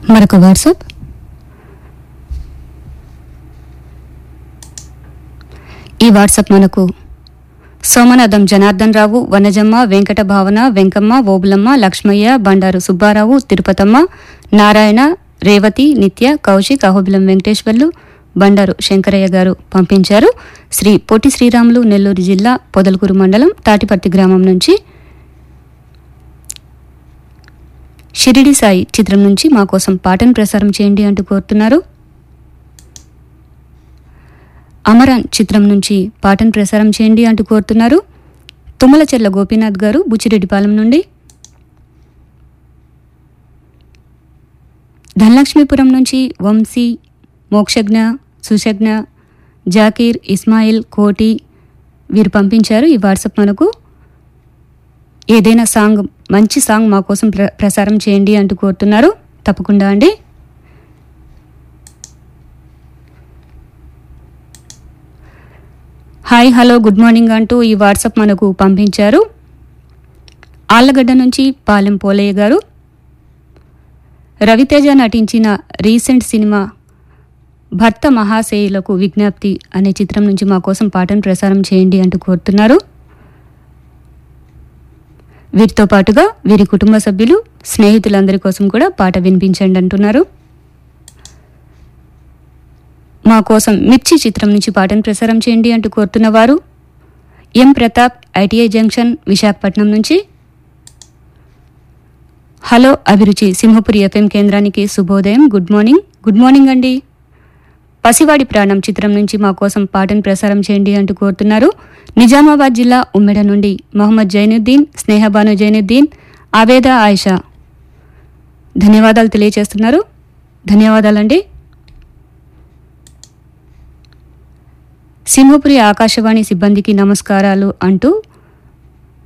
మరొక వాట్సాప్ ఈ వాట్సాప్ మనకు సోమనాథం జనార్దన్ రావు వనజమ్మ వెంకట భావన వెంకమ్మ ఓబులమ్మ లక్ష్మయ్య బండారు సుబ్బారావు తిరుపతమ్మ నారాయణ రేవతి నిత్య కౌశిక్ అహోబిలం వెంకటేశ్వర్లు బండారు శంకరయ్య గారు పంపించారు శ్రీ పొట్టి శ్రీరాములు నెల్లూరు జిల్లా పొదలకూరు మండలం తాటిపర్తి గ్రామం నుంచి షిరిడి సాయి చిత్రం నుంచి మా కోసం పాటను ప్రసారం చేయండి అంటూ కోరుతున్నారు అమరాన్ చిత్రం నుంచి పాటను ప్రసారం చేయండి అంటూ కోరుతున్నారు తుమ్మలచెర్ల గోపీనాథ్ గారు బుచ్చిరెడ్డిపాలెం నుండి ధనలక్ష్మీపురం నుంచి వంశీ మోక్షజ్ఞ సుశజ్ఞ జాకీర్ ఇస్మాయిల్ కోటి వీరు పంపించారు ఈ వాట్సాప్ మనకు ఏదైనా సాంగ్ మంచి సాంగ్ మా కోసం ప్ర ప్రసారం చేయండి అంటూ కోరుతున్నారు తప్పకుండా అండి హాయ్ హలో గుడ్ మార్నింగ్ అంటూ ఈ వాట్సాప్ మనకు పంపించారు ఆళ్ళగడ్డ నుంచి పాలెం పోలయ్య గారు రవితేజ నటించిన రీసెంట్ సినిమా భర్త మహాశయులకు విజ్ఞప్తి అనే చిత్రం నుంచి మా కోసం పాటను ప్రసారం చేయండి అంటూ కోరుతున్నారు వీరితో పాటుగా వీరి కుటుంబ సభ్యులు స్నేహితులందరి కోసం కూడా పాట వినిపించండి అంటున్నారు మా కోసం మిర్చి చిత్రం నుంచి పాటను ప్రసారం చేయండి అంటూ కోరుతున్న వారు M Pratap ITI junction Visakhapatnam నుంచి హలో అభిరుచి సింహపురి ఎఫ్ఎం కేంద్రానికి శుభోదయం గుడ్ మార్నింగ్ గుడ్ మార్నింగ్ అండి పసివాడి ప్రాణం చిత్రం నుంచి మా కోసం పాటను ప్రసారం చేయండి అంటూ కోరుతున్నారు నిజామాబాద్ జిల్లా ఉమ్మెడ నుండి మొహమ్మద్ జైనుద్దీన్ స్నేహబాను జైనుద్దీన్ ఆవేద ఆయిషా ధన్యవాదాలు తెలియజేస్తున్నారు ధన్యవాదాలండి సింహపురి ఆకాశవాణి సిబ్బందికి నమస్కారాలు అంటూ